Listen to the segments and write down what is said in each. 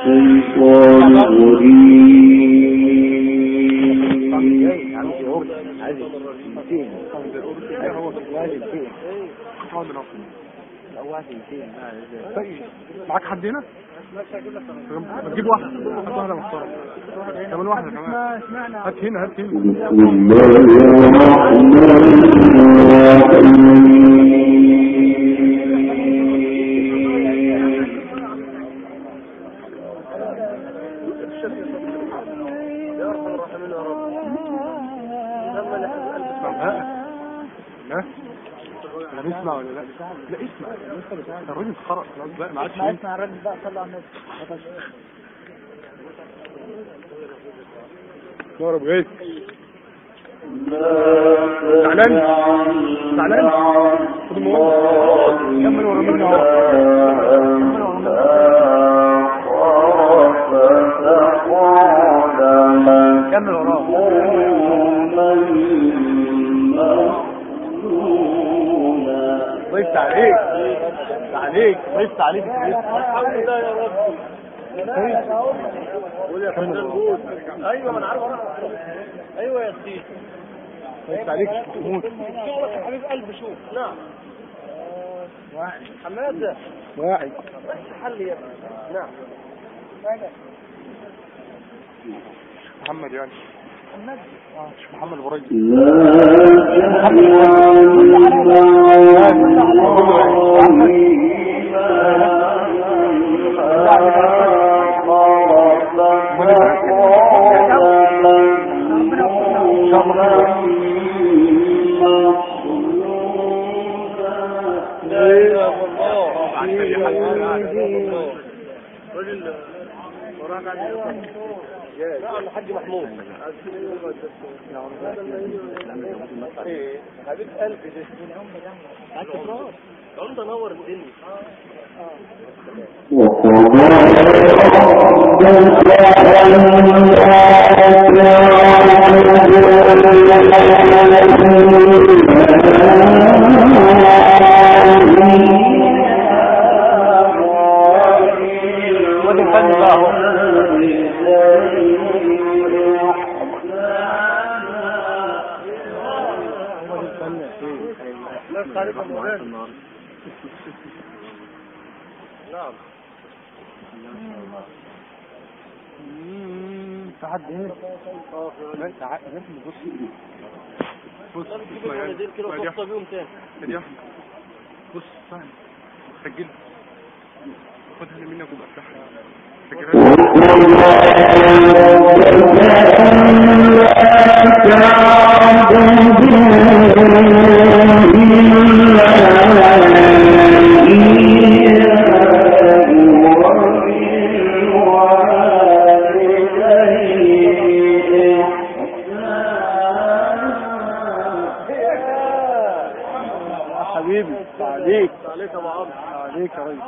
الشيطان الرجيم معاك حد هنا؟ ما تجيب واحدة هات واحدة محترمة كمان واحدة كمان هات هنا هات هنا بسم الله الرحمن الرحيم ها ها انا بيسمع ولا لا لا اسمع الراجل خرق خلاص بقى ما عادش اسمع ينفع. اسمع الراجل بقى صلى على النبي دور ابو جيد زعلان زعلان خد الموضوع كمل ورا مني اهو كمل وراه ضيفت عليك عليك ضيفت عليك الحمد لله يا رب قول يا فندم قول ايوه ما انا عارف ايوه يا سيدي ضيفت عليك تموت شغلك يا حبيب قلبي شوف نعم حماده واحد بس حل يا ابني نعم محمد يعني محمد اه مش محمد ابو رجل لا اله الا الله رجل وراك عن نعم الحاج محمود ايه حبيب قلبي ده عمده نور الدنيا وادي الفن بقى اهو بس عليك يا مولانا نعم في حد هنا لا تعال لازم نبص بص طب تجيب اسمع يعني. المناديل كده اسمع يا وتحطها بيهم تاني خد يا احمد بص فاهم سجل خدها منك وبقى افتحها سجلها يا حبيبي عليك عليك يا ابو عمرو عليك يا ريس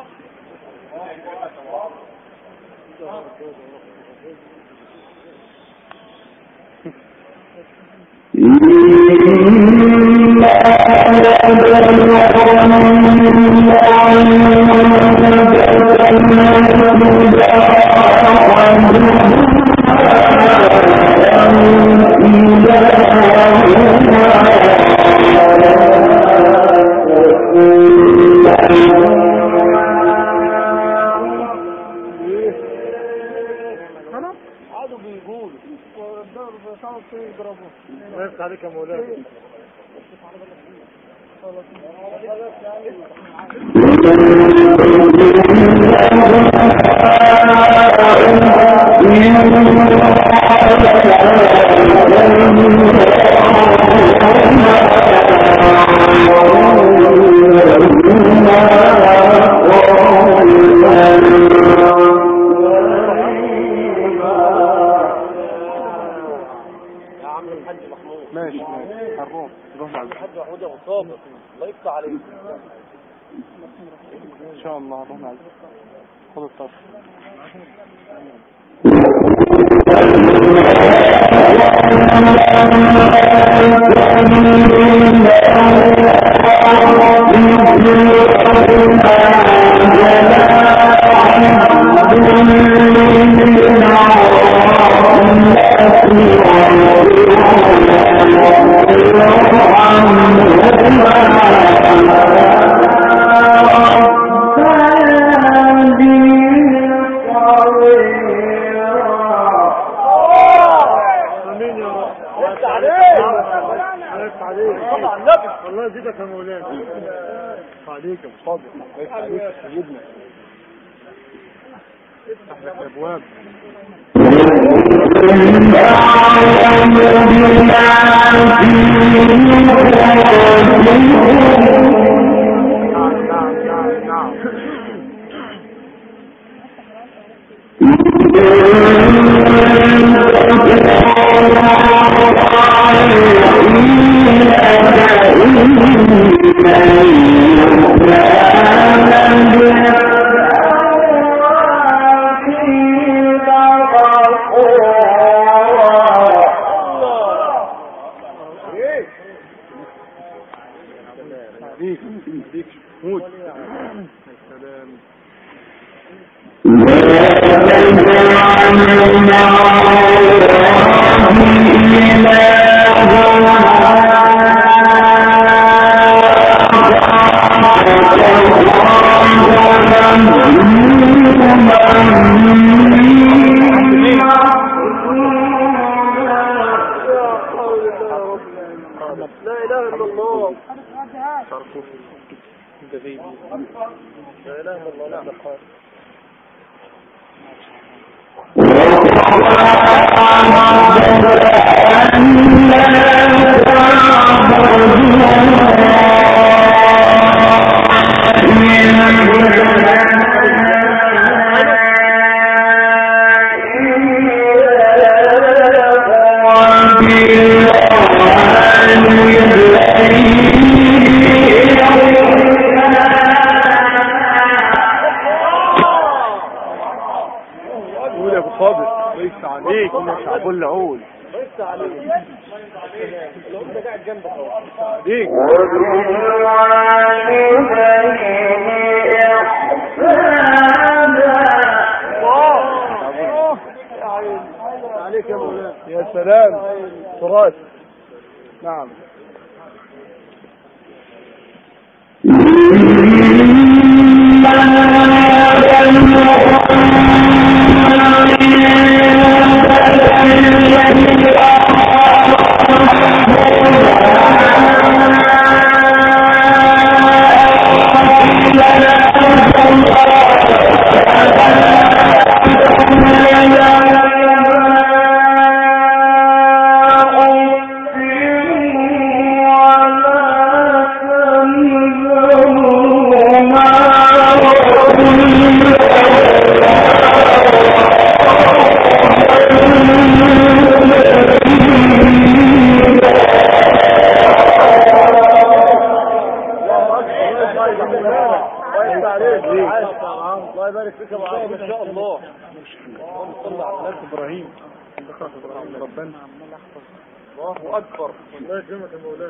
قعدوا بيقولوا وقفت عليك يا مولانا يا عم الحاج محمود ماشي ماشي هنروح نروح مع الحاج محمود ابو صابر الله يفتح عليك ان شاء الله هنروح مع خد الطرف Thank you. امين يا رب انت عليك عليك عليك طبعا النبي الله يزيدك يا مولانا عليك يا ابو صادق عليك عليك يا سيدنا افتح لك الابواب نعم نعم نعم نعم عليك عليك موت يا سلام لا اله الا الله صرفوا ده زي دي لا اله الا الله نعم القائل قول يا ابو صابر ليس عليك مش عبول عول بس عليك لو انت قاعد جنبك اهو عليك عليك يا مولانا يا سلام تراث نعم كويس عليك الله يبارك فيك يا ابو عبد ما شاء الله اللهم صل على النبي ابراهيم ذكرت ابراهيم ربنا الله اكبر الله يكرمك يا مولانا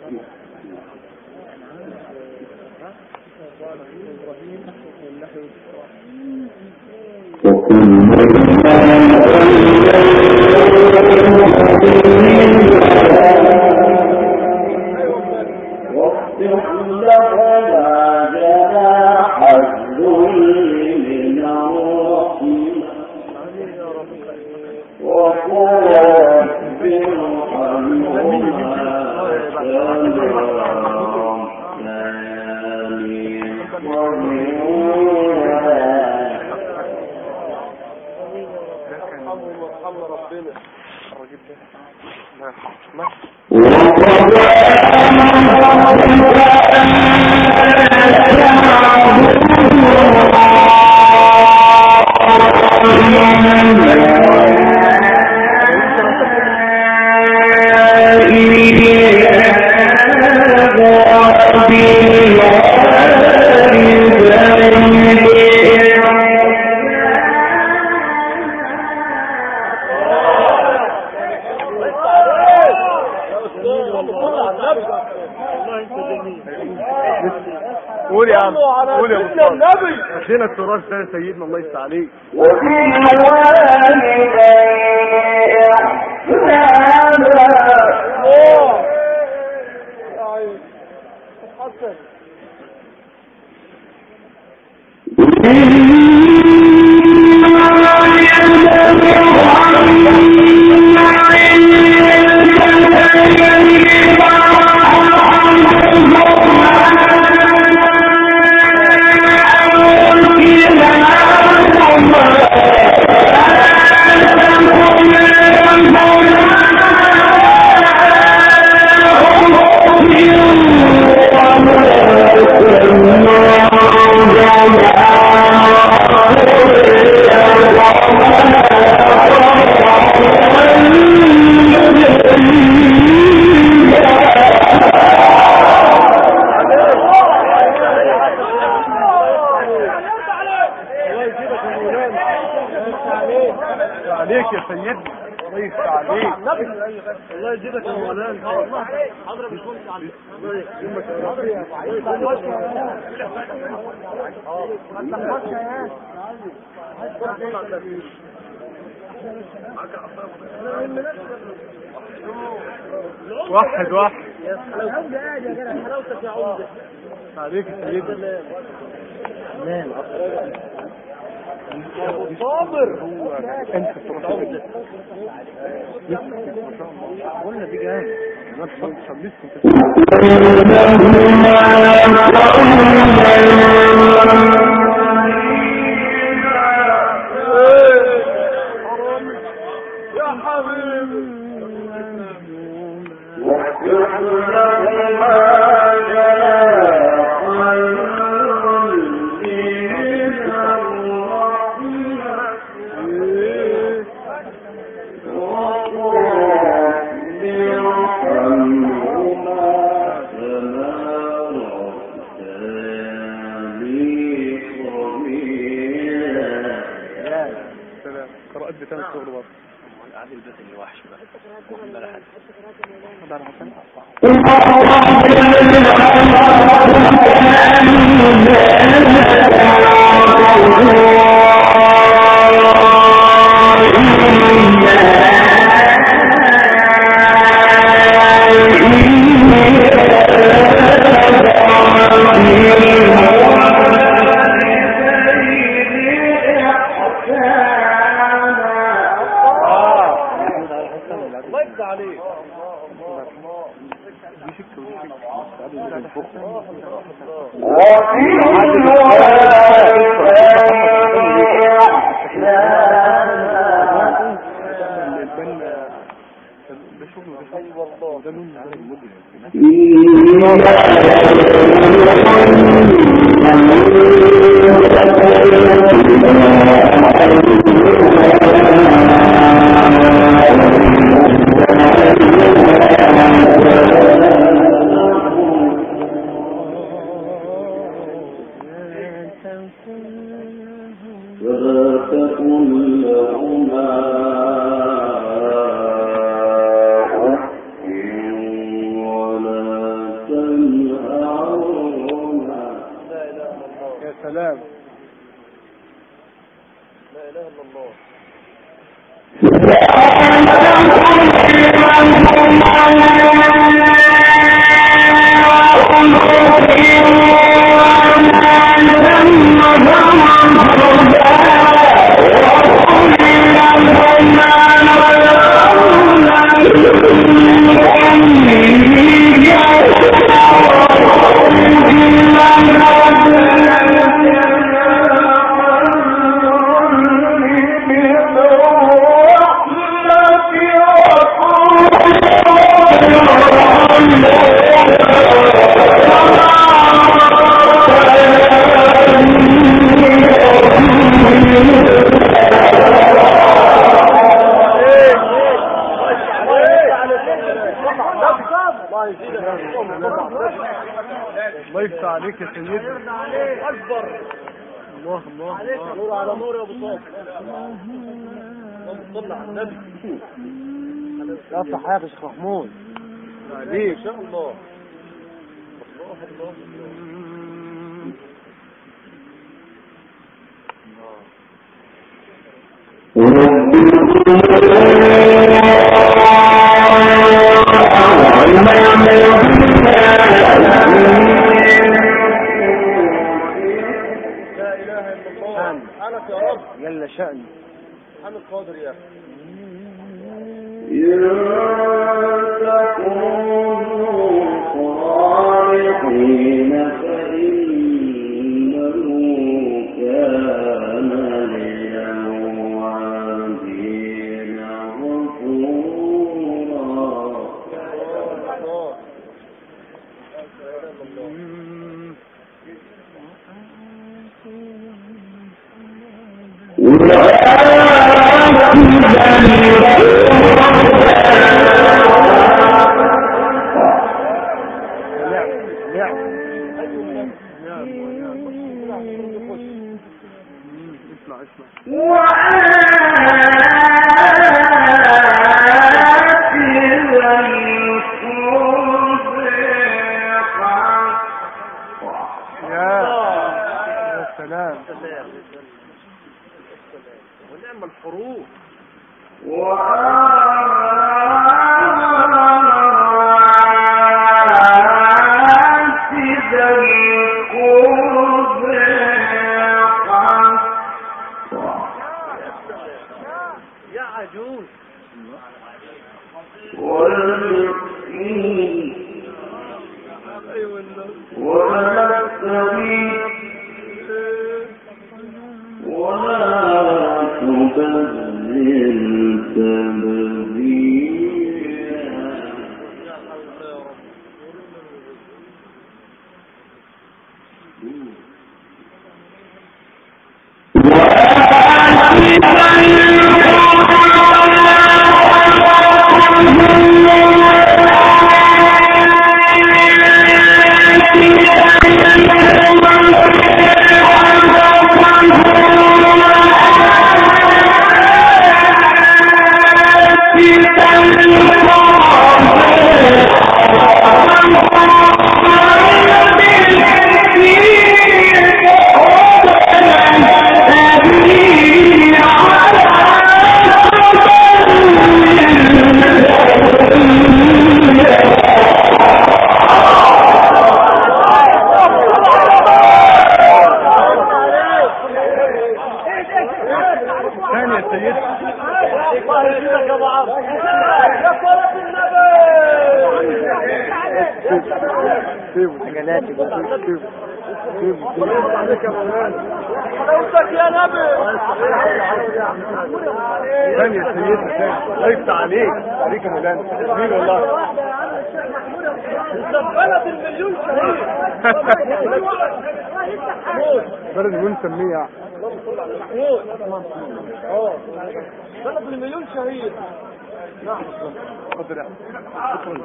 ارحمهم وارحمنا ربنا الراجل ده الله يرحمه ماشي يا استاذ اللهم صل على النبي والله انت جميل قول يا عم صلوا على قول يا ابو سيدنا صالح النبي ادينا التراث ده يا سيدنا الله يفتح عليك عليك يا سيدنا الله يفتح عليك الله يجيبك يا مولانا حضرة مش ممكن عليك واحد واحد حلاوتك يا عمدة عليك يا سيدنا صابر انت التراث قلنا دي جامد ما تخلص يا حبيبي سلام قراءات بتاع الشغل برضه الله يفتح عليك البن ده شغل ده شغل ده لون ده المدن ولا تكن لهما أف ولا تنهرهما يا سلام لا اله الا الله الله يزيدك الله يفتح عليك يا سيدنا اكبر الله الله الله نور على نور يا ابو صالح اللهم صل على النبي لا صح يا شيخ محمود عليك ان شاء الله الله الله لا اله الا الله سبحانك يا رب جل شأن سبحان القادر يا اخي صالحين فإنه كان للأوابين غفورا الله اسمع اسمع يا يا سلام ونعم الحروف يا عجوز والمسكين ايوه الناس ولا السبيل ولا تبذل تبذيرا ثاني يا سيدي الله يجزيك يا ابو عمرو يا صلاة النبي سيبه سجلاتي سيبه سيبه عليك يا مولانا حلاوتك يا نبي ثاني يا سيدي ثاني الله يفتح عليك عليك يا مولانا حبيبي والله بلد المليون شهيد بلد ونسميه يعني اه بلد المليون شهيد اتفضل يا أحمد.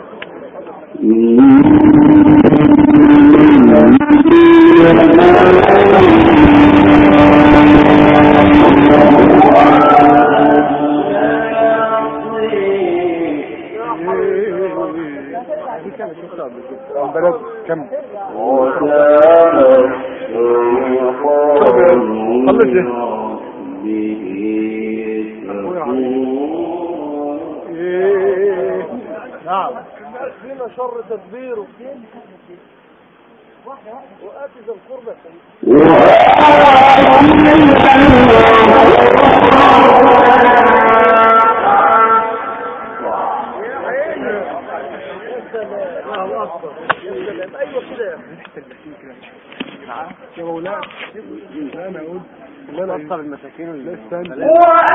دي كان شفتها قبل كده من بلد كم ايه نعم فينا شر تدبيره وآتي ذا القربى الله أكبر يا سلام أيوة كده يا أخي يا مولانا لا انا اقول لا انا اصطب المساكين لا استنى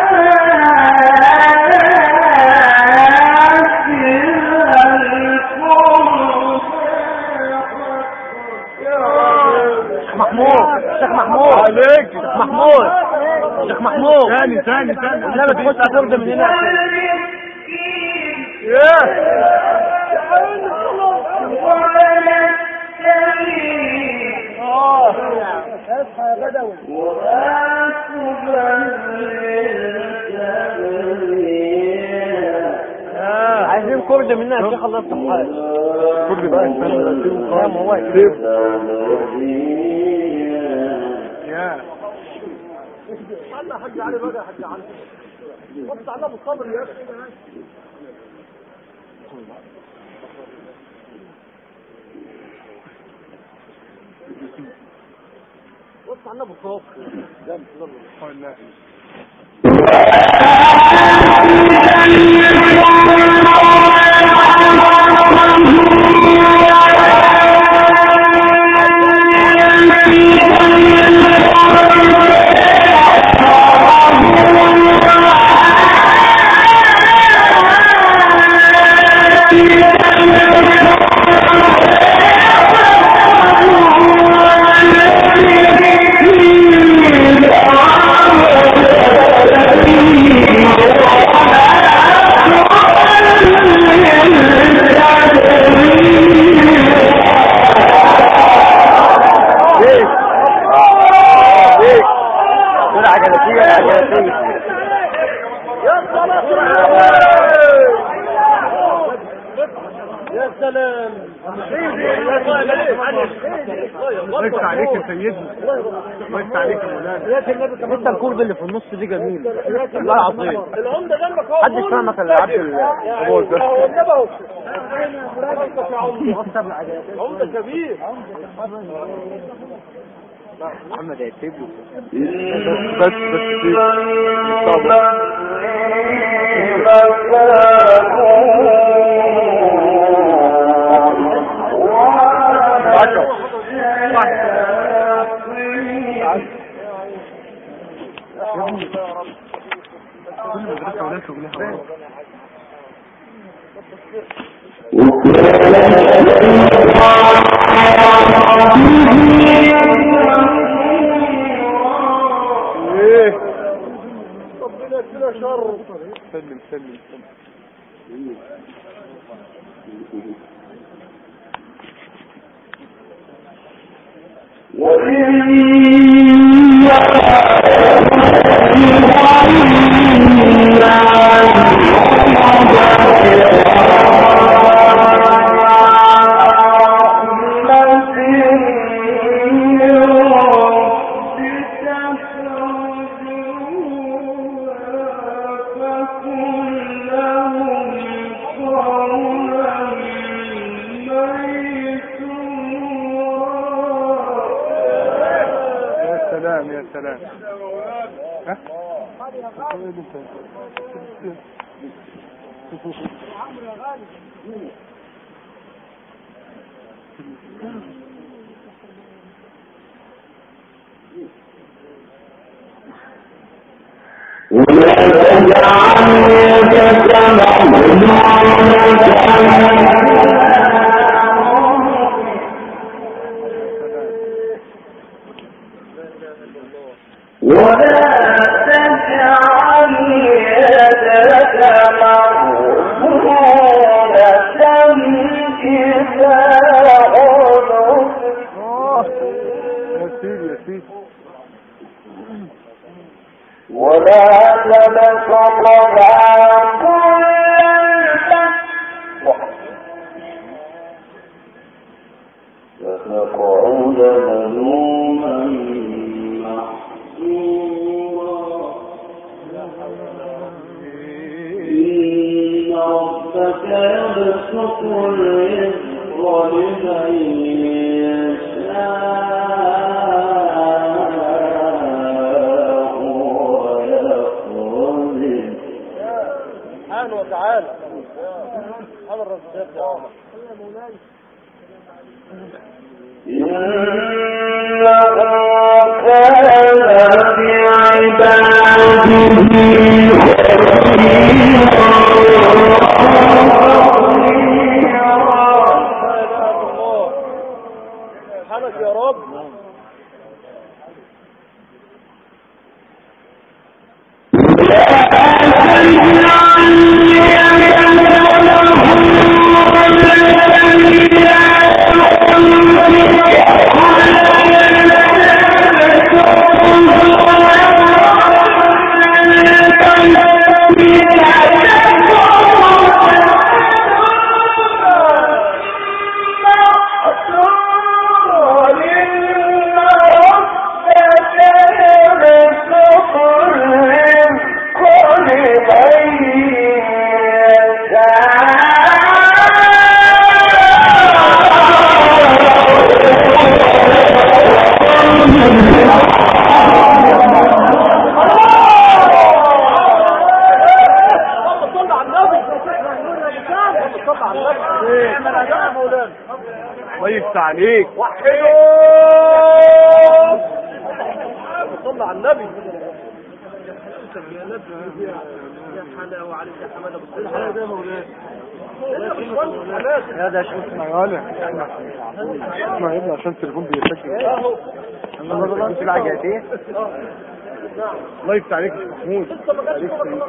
محمود شيخ محمود عليك شيخ محمود شيخ محمود ثاني ثاني ثاني لا تخش فرده من هنا ياه اصحى يا بدوي عايزين كرده منها يا شيخ الله يفتح عليك كل بقى استنى سيبه لا، ما هو واقف. سيبه يا حاج علي بقى يا حاج علي وقت على بالصبر يا اخي وقت على بالصبر جنب لا يا صلاة يا سلام الله يفتح عليك يا سيدنا الله يفتح عليك يا مولانا انت الكرد اللي في النص دي جميل والله العظيم العمدة جنبك اهو محدش فاهمك الا عبد الابوظ ده اهو النبي اهو يا عمدة عمدة كبير محمد هيكتب له بس بس كل مدرسة ولها شغلها ايه ربنا يكفينا شر سلم سلم سلم يا سلام يا سلام ها؟ آه. يا سيدي يا سيدي ولا تبسطها كل البسط فتقعد ملوما محسورا إن ربك يبسط الرزق لمن يشاء ويقدر سبحانه وتعالى سبحان الرزاق يا عمر إنه كان بعباده لا اله الا الله سبحانك يا رب إن ربك يبسط يفتح عليك وحدوا صلى على النبي يا ده شوف اسمع يا ولا اسمع يا ابني عشان التليفون بيسجل انا برضه انت العجلات ايه الله يفتح عليك يا محمود عليك سيد.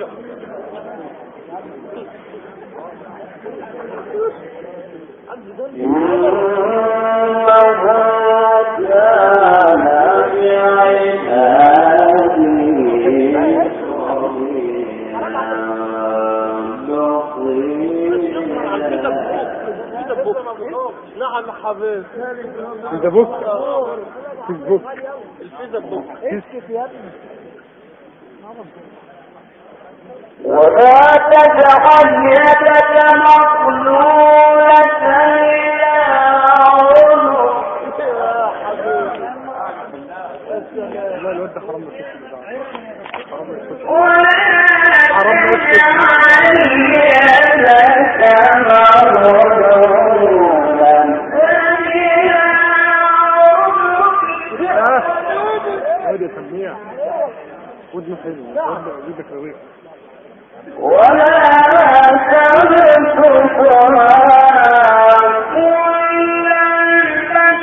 نعم يا حبيبي فيسبوك فيسبوك الفيسبوك ولا تجعل يدك مغلولة إلى عنقك يا حبيبي لا الواد ده حرام الكتب بتاعه حرام الكتب ولا حرام تجعل يدك مغلولة إلى عنقك اه واد يا سميع ودنه حلو ود- ودك رويق ولا تبسطها كل البسط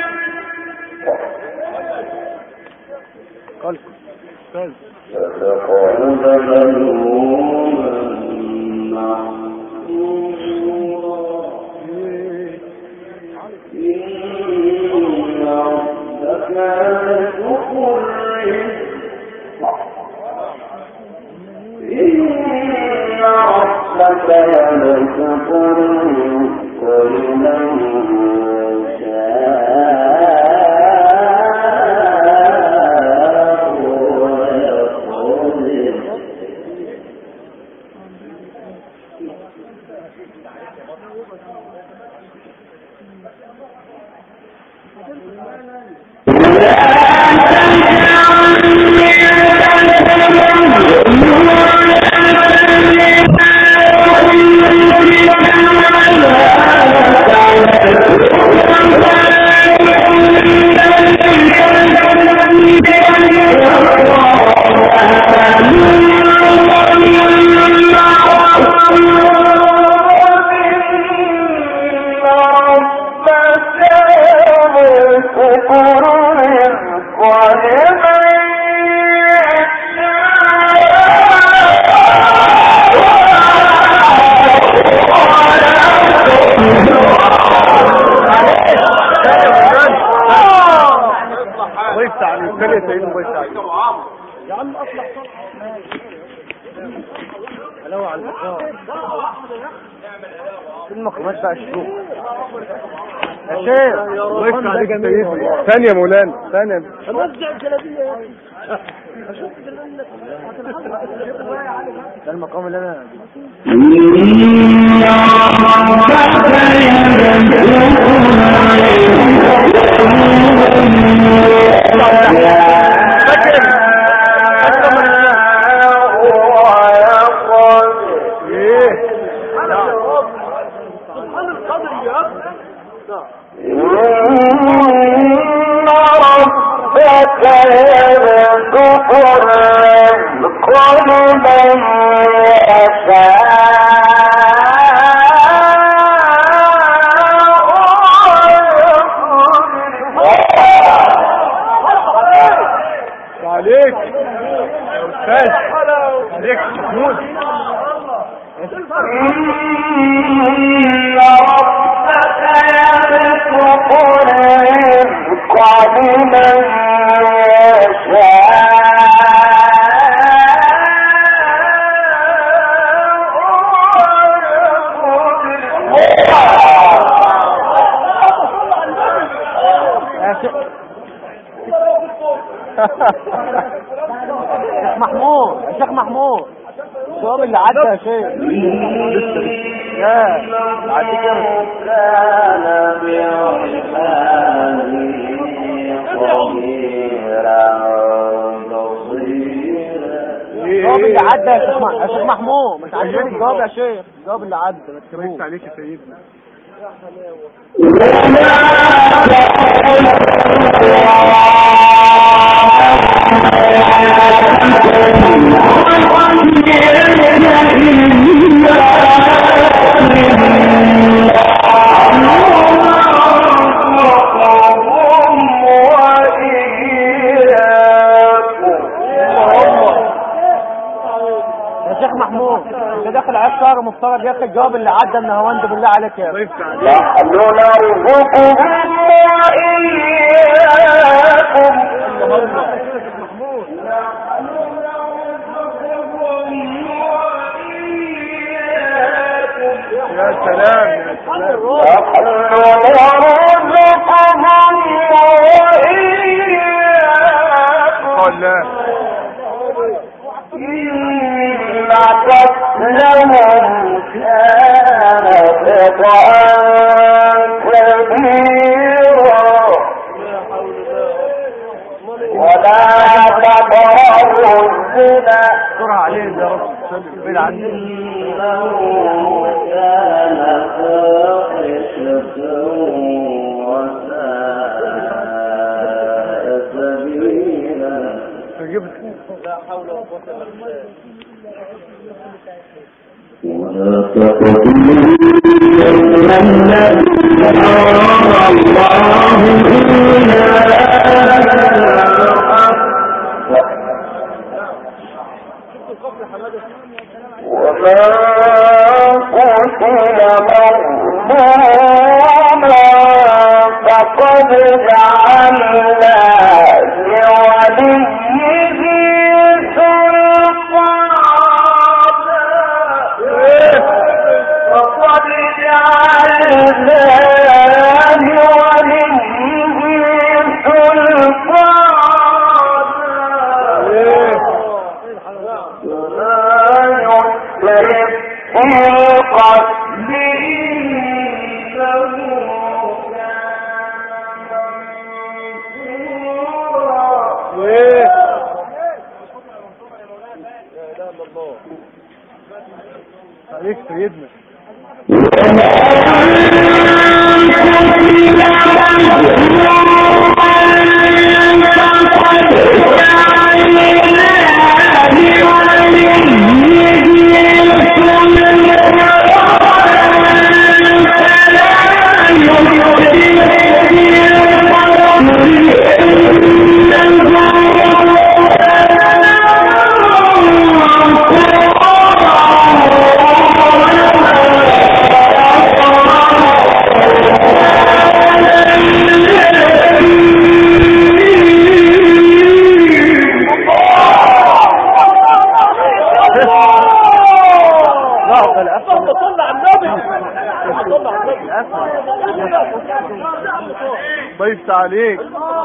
قلب استاذ فتقعد ملوما محسورا إن ربك يبسط الرزق إن ربك يبسط الرزق لمن يشاء ويقدر الله يفتح عليك كان يا سيد الله يفتح عليك يا عم اصلح حلاوة على الفطار في المقامات بقى الشروق يا شيخ الله يفتح عليك يا سيدي ثانية يا مولانا ثانية نرجع الجلابيه يا اخي ده المقام اللي انا ايه سبحان القدر يا ابني إن ربك يبسط الرزق لمن يشاء عليك يا استاذ عليك محمود إن ربك يبسط الرزق لمن يا شيخ شيخ محمود يا شيخ محمود الجواب اللي عدى يا شيخ يا عدي كده كان بعباده خبيرا بصيرا الجواب اللي عدى يا شيخ مح- يا شيخ محمود مش عاجبني الجواب يا شيخ الجواب اللي عدى ما الله تكتبوش يفتح عليك يا سيدنا يا شيخ محمود انت داخل على الشهر مفترض يا اخي الجواب اللي عدى من هوند بالله عليك يا ضيف تعليق نحن نرزقهم وإياكم يا سلام يا سلام نحن نرزقهم وإياكم قال لا إن قتلهم كان خطأ كبيرا ولا تقربوا الزنا استرها عليه يا رب سلم بعيد عني إنه كان فاحشة وساء سبيلا جبت ولا تقتلوا الذين حرم الله إلا وما قتل مظلوما فقد جعلنا لوليه سلطانا فقد جعلنا لوليه سلطانا ولا يسرف في القتل إنه كان عليك سيدنا لا قال أفضل صلى على النبي صلى على النبي ضيف تعليق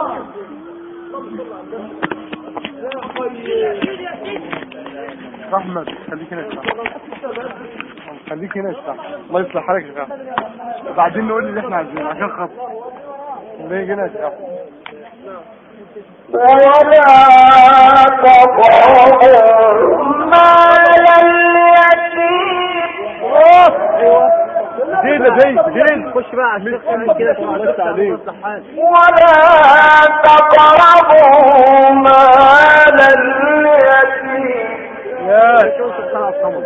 احمد خليك هنا اشتغل خليك هنا اشتغل الله يصلح حالك يا شيخ. بعدين نقول اللي احنا عايزينه عشان خاطر ليه هنا اشتغل ولا تقربوا مال اليتيم زين يا زين زين خش بقى على الشيخ اعمل كده عشان الله يفتح عليك. ولا تقربوا مال اليتيم يا شوف سبحان الصمد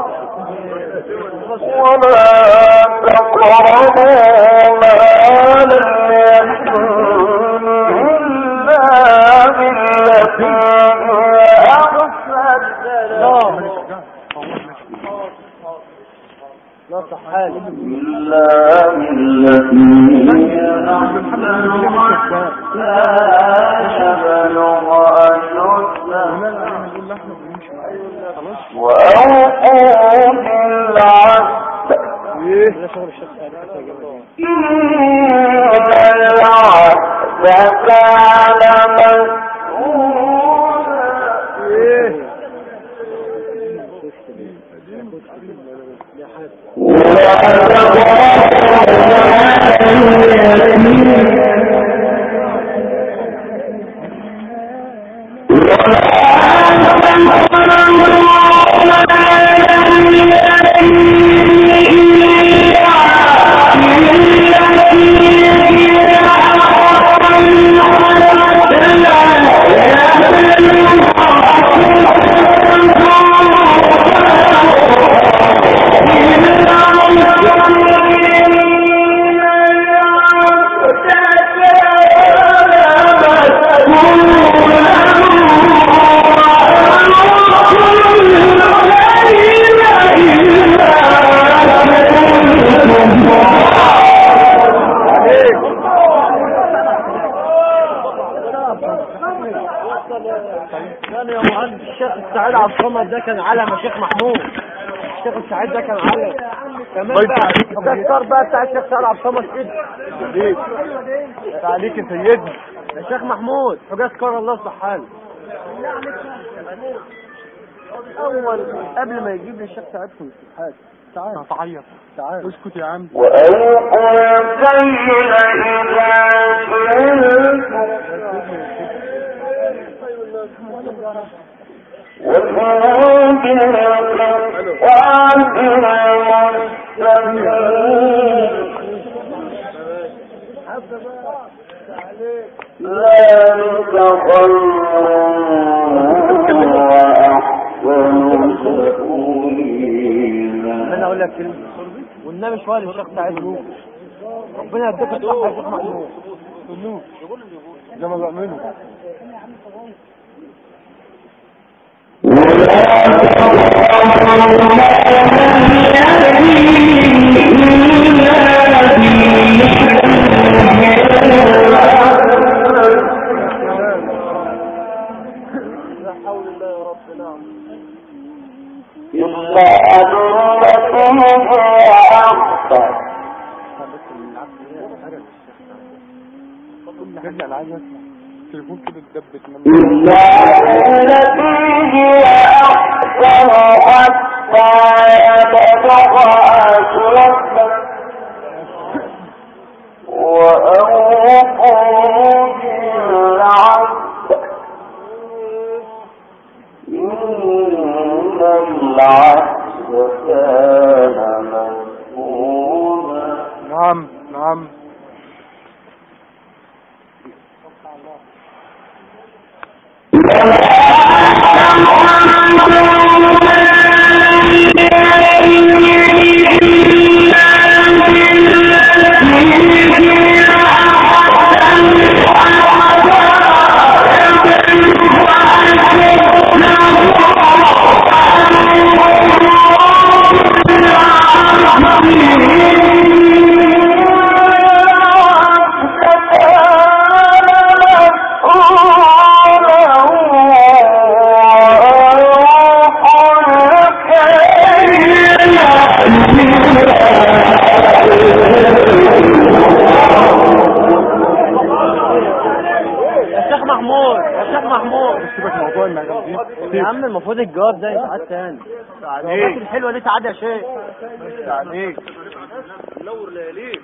ولا تقربوا مال اليتيم إلا بالتي هي أحسن لا صح حالي إلا بالتي هي أحسن لا يبلغ أشده نقول لاحمد ونمشي معاه خلاص وأوفوا بالعهد ايه ده شغل الشيخ إن العهد كان مسؤولا ايه ولا عبد الصمد ده كان علم يا شيخ محمود الشيخ السعيد ده كان علم كمان الله بقى يفتح عليك. الدكتور بقى بتاع الشيخ سعد عبد الصمد كده ليه عليك يا سيدنا يا شيخ محمود حجاز كار الله يصلح حاله اول قبل ما يجيب لي الشيخ سعيد كنت حاجه تعال هتعيط تعال اسكت يا عم وأوفوا الكيل إذا كلتم وزنوا بالقسطاس المستقيم ذلك خير وأحسن تأويلا انا اقول لك كلمه والنبي شويه للشيخ سعيد روح ربنا يديك الصحه يا شيخ محمود كلوه زي ما بعمله إلا أدلة هي أخطر ارجع انا عايز اسمع التليفون كده اتدبت منه إلا التي هي أحسن حتى يبلغ أشرفه وأوفوا بالعهد إن العهد كان مسؤولا نعم نعم يا شيخ محمود يا شيخ محمود سيبك من موضوع المجال دي يا عم المفروض الجواب ده يتعاد تاني الجوابات الحلوه دي تعاد يا شيخ عليك نور لياليك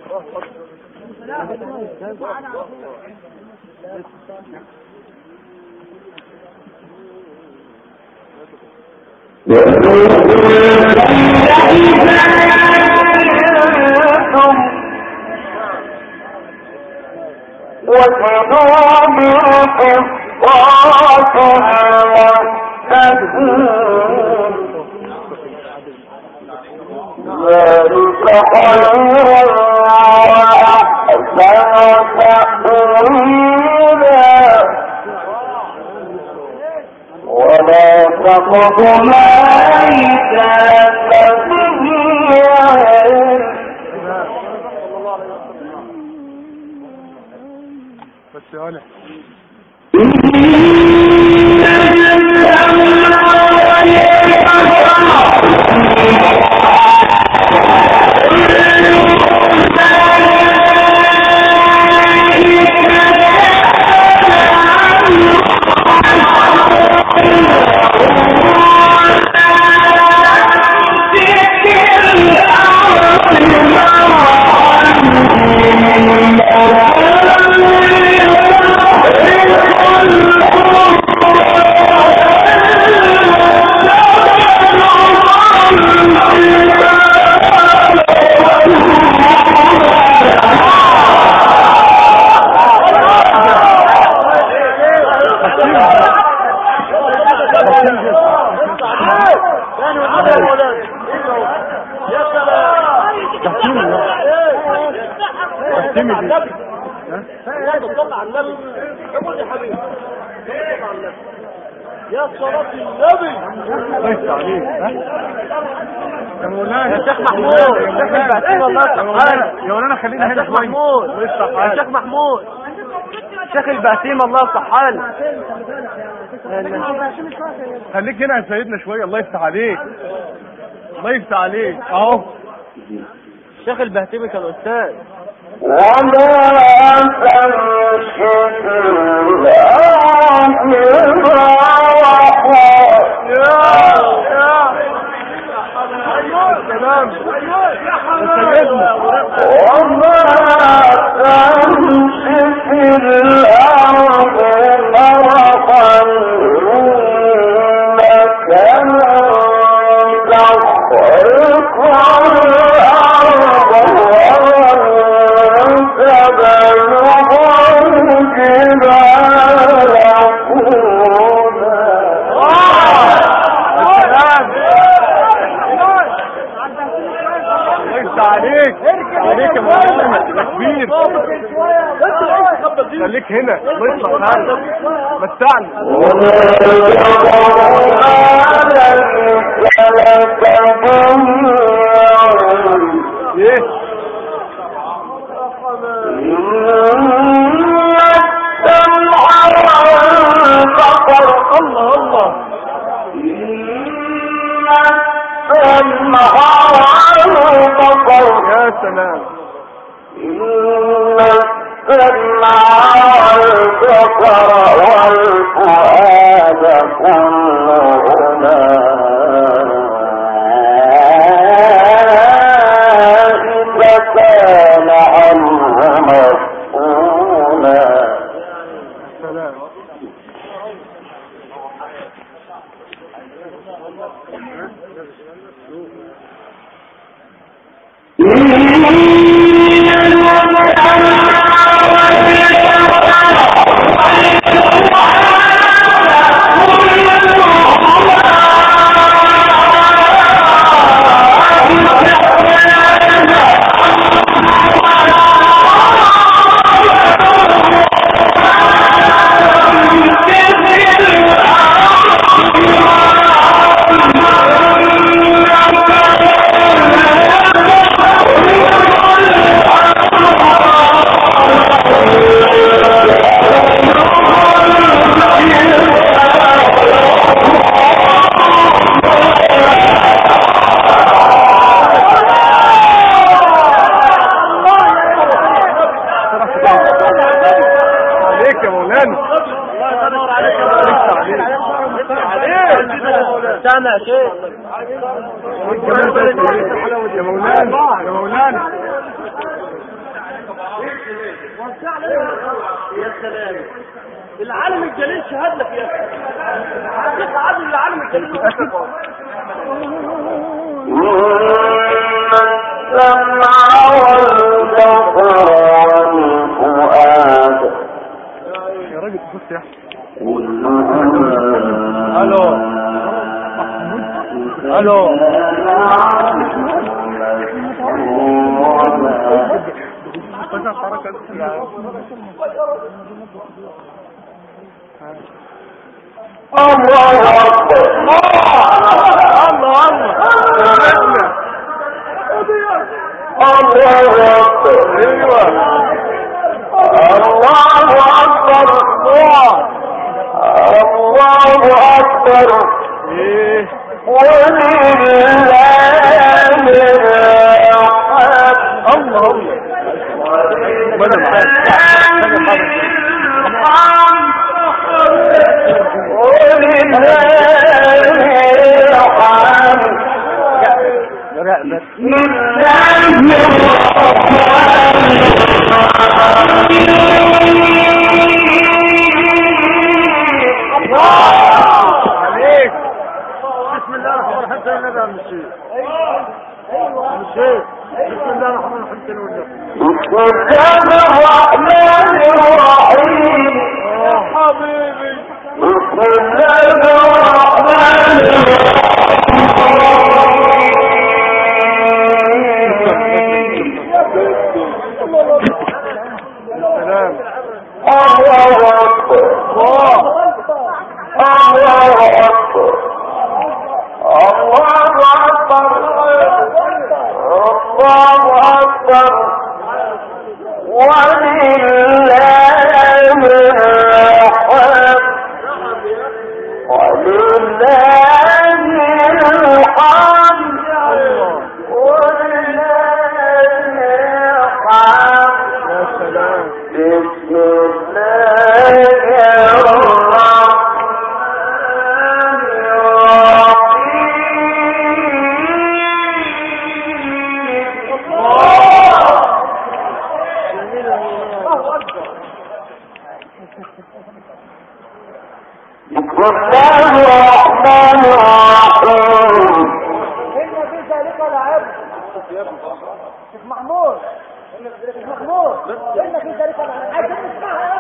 وزنوا بالقسطاس المستقيم ذلك خير وأحسن تأويلا ولا تقف ما ليس لك به علم بس يا ولد يعني والنبي يا مولانا يا سلام تحكيمي تحكيمي دي يا صلى على النبي قول يا حبيبي صل على النبي يا صلاة النبي الله يفتح عليك ها؟ يا مولانا يا شيخ محمود يا الشيخ مولانا. البعثيم الله يا يفتح مولانا حالك يا مولانا خلينا يا هنا شيخ شويه محمود الله يفتح يا عليك شيخ محمود شيخ البعثيم الله يفتح حالك خليك هنا يا سيدنا شويه الله يفتح عليك الله يفتح عليك اهو الشيخ البهتيمي كان استاذ وما تمشي في الأرض سلام سيدنا وما تمشي في الأرض مرحا إنك لن تخرق الأرض ولن تبلغ الجبال الله يفتح عليك عليك يا مولانا يا كبير خليك هنا الله يفتح عليك متعنا ايه الله الله يا سلام إن السمع والبصر والفؤاد كل أولئك كان عنه مسؤولا سلام عليك يا مولانا بتاعنا يا شيخ يا مولانا يا مولانا يا سلام العالم الجليل شهد لك يا اخي شيخ عادل العالم الجليل شهد لك إن السمع والبصر والفؤاد يا راجل بص يا أحمد. كل الو الو فجأة حركة الله أكبر الله الله الله أكبر ايوه الله أكبر الله أكبر ايه ولله الحمد الله بدل عليك بسم الله الرحمن الرحيم زي النبي عم الشيخ عم الشيخ بسم الله الرحمن الرحيم زي النبي بسم الله الرحمن الرحيم يا حبيبي بسم الله الرحمن سلام الله أكبر الله أكبر الله أكبر الله أكبر ولله الحمد يا ابني شيخ محمود شيخ محمود انك انت لسه عايز تسمعها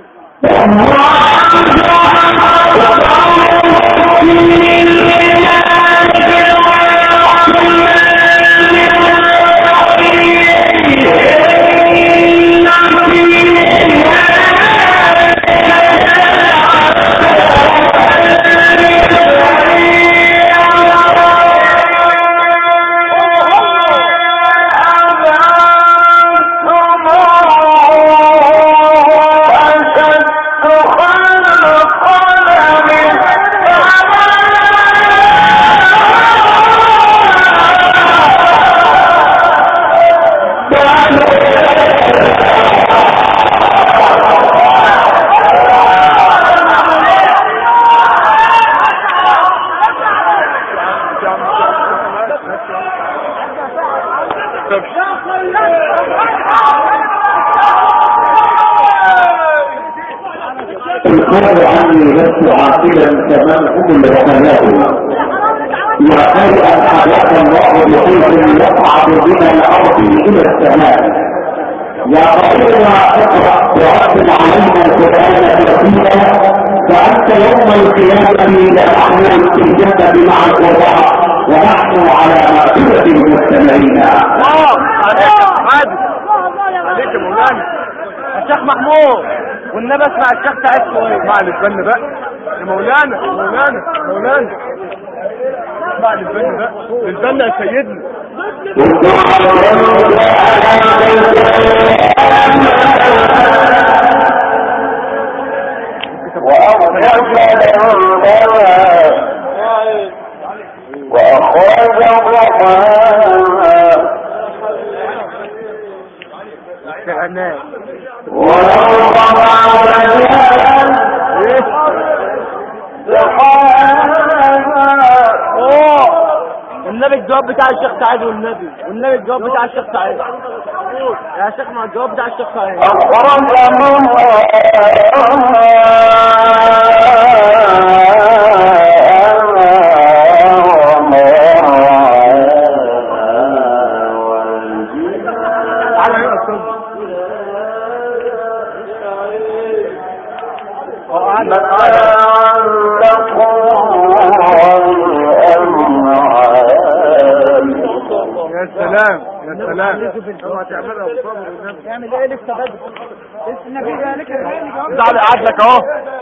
القول عني لست عاقلا كما هم العلماء يا خير ان حدث الله بحيث يصعد بنا الارض الى السماء يا رسولنا اقرا ورتب علينا القران ترتيبا فانت يوم القيامه لتحمل في الجنه مع القراء ونحن على مغفره المستمعين اه عليك عادي عليك يا مولانا الشيخ محمود والنبي اسمع الشيخ سعيد كويس اسمع لي الفن بقى يا مولانا يا مولانا يا مولانا اسمع لي الفن بقى الفن يا سيدنا وأخرج ضحاها استغناء ولو طمع رجالا ضحاها والنبي الجواب بتاع الشيخ سعيد والنبي والنبي الجواب بتاع الشيخ سعيد يا شيخ مع الجواب بتاع الشيخ سعيد أخرج منها تعالى هنا يا استاذ اه قاعد يا سلام يا سلام اوعى تعملها وصابر والنبي يعمل ايه لسه بدري لسه النبي ذلك تعالى قاعد لك اهو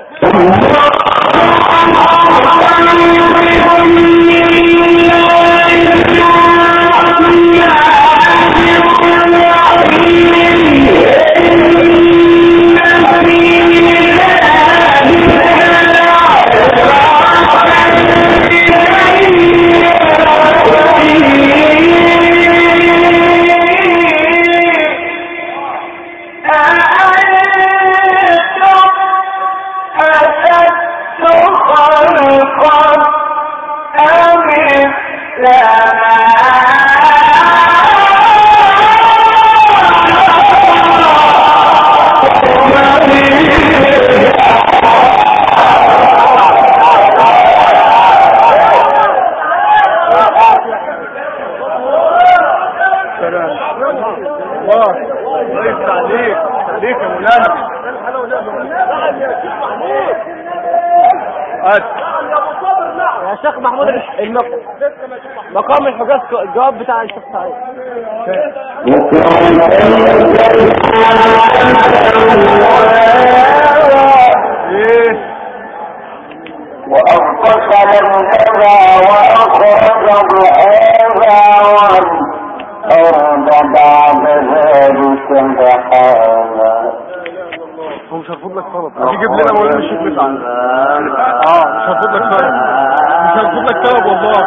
سلام الله الله يفتح عليك عليك يا مولانا هات يا شيخ محمود المق... مقام الحجاز الجواب بتاع الشيخ سعيد ايه وأغطش للهدى وأخرج ضحاها والأرض بعد ذلك دحاها هو مش هرفض لك طلب هتجيب لنا مولانا الشيخ بتاعنا اه مش هرفض لك طلب مش هرفض لك طلب والله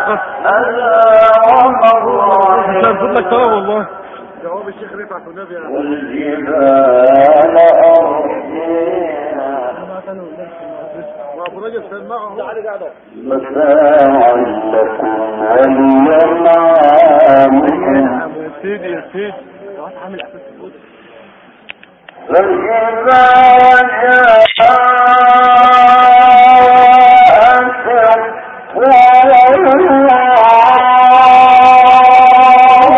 مش هرفض لك طلب والله جواب الشيخ رفعت والنبي يا والجبال أرسيها ابو رجب سمعه متاعا لكم ولينعام يا سيدي يا سيدي فإذا جاءت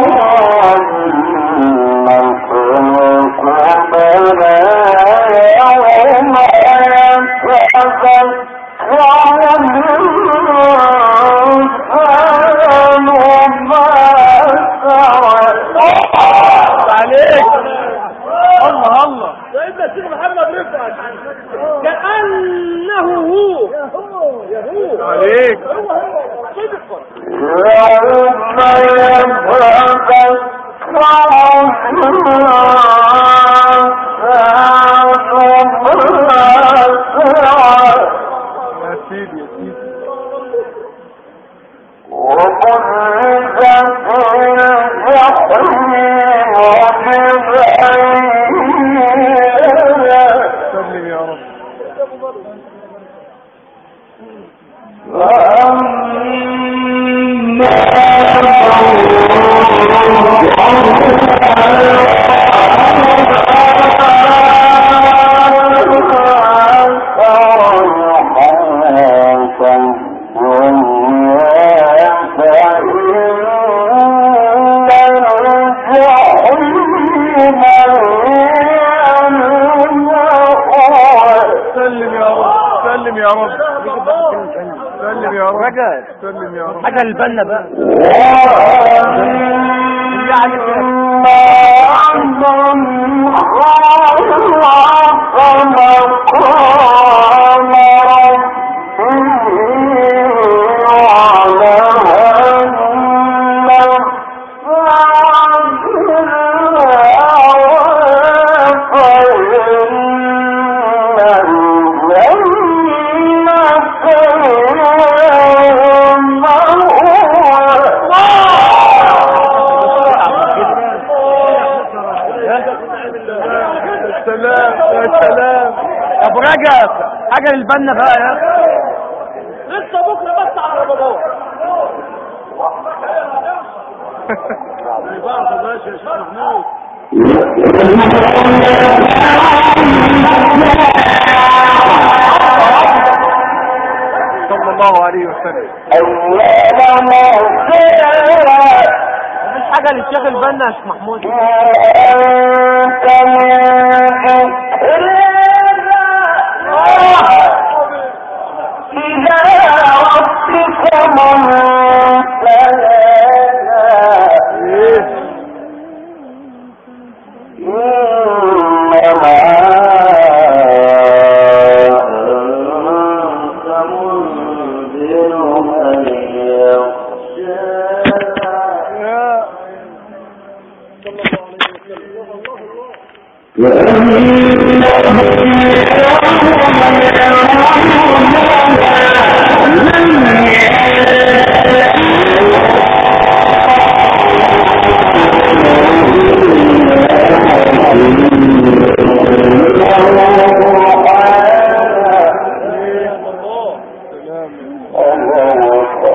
يا سيدي محمد رفعت كأنه هو يا هو عليك هو هو صدقا يا سيدي يا سيدي سلم يا رب سلم يا رب سلم يا رب سلم يا رب رجل سلم يا رب حاجة البنا بقى يا سلام يا سلام ابو رجب حاجة البنا بقى يا لسه بكره بس على رمضان بعض ماشي يا شيخ محمود صلى الله عليه وسلم مفيش حاجة للشيخ البنا يا شيخ محمود يا سلام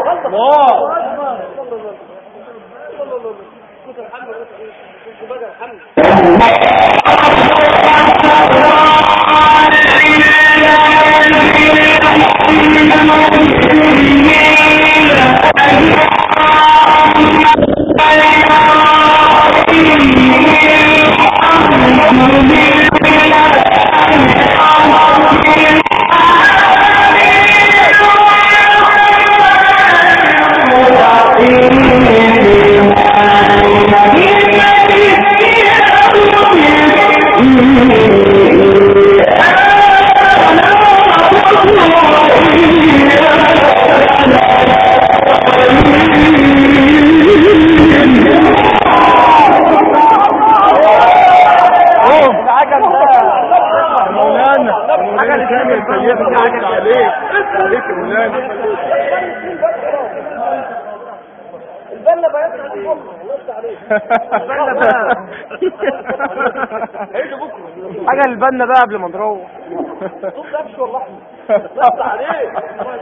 مولانا مولانا كامل سيدنا عليك عليك عليك يا مولانا البنا بيات عليك الله يفتح عليك البنا بقى هيجي بكره حاجة البنا بقى قبل ما نروح صوت نفسه والله الله يفتح عليك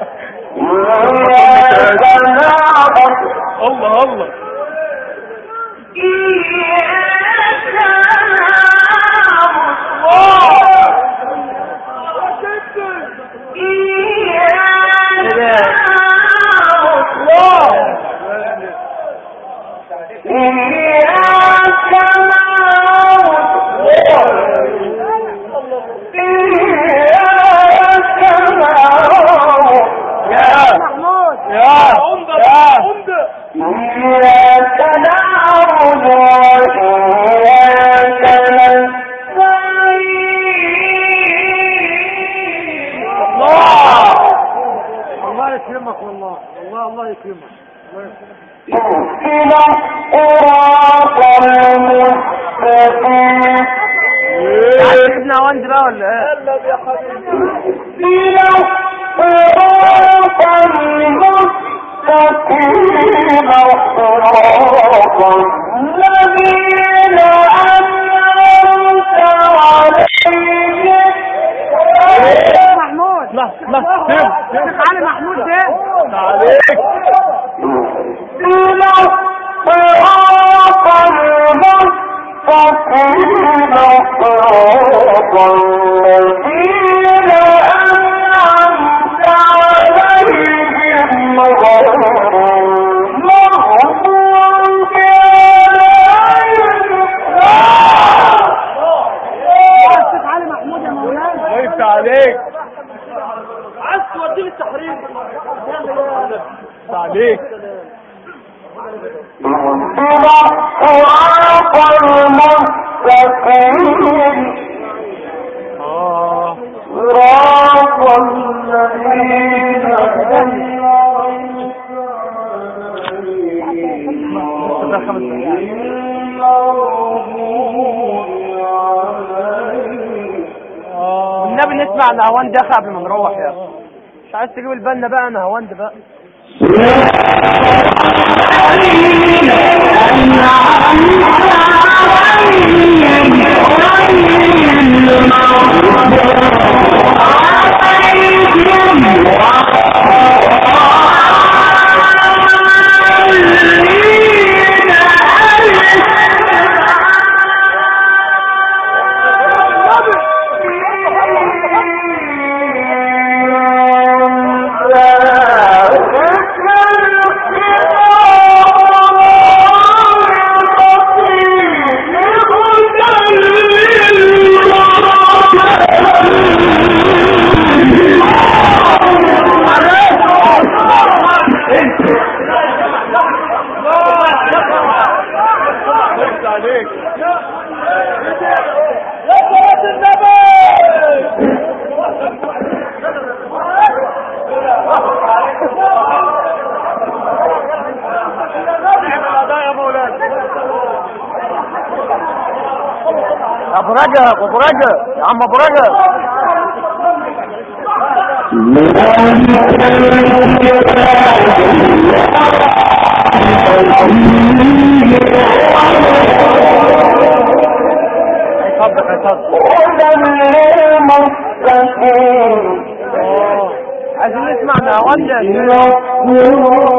الله الله يا يا عمده يا عمده اهدنا الصراط المستقيم ابن وند بقى ولا ايه قلب يا حبيبي اهدنا الصراط المستقيم صراط الذين أنعمت عليهم محمود لا لا سيب شيخ علي محمود ده عليك إلى صراط المستقيم صراط الذين أنعمت عليهم غير المغضوب عليهم شيخ علي محمود يا مولانا وقفت عليك عايز توديني التحريم عليك اهدنا الصراط المستقيم اه صراط الذين ده خمس دقايق. اه والنبي نسمع نهوان ده قبل ما نروح يا أخي. مش عايز تجيب البنا بقى نهوان ده بقى وقفت عليك يا صلاة النبي يا مولانا ابو رجب ابو رجب يا عم ابو رجب هيصدق هيصدق هدى للمستقيم عايزين نسمع نهوان ده إلى الصراط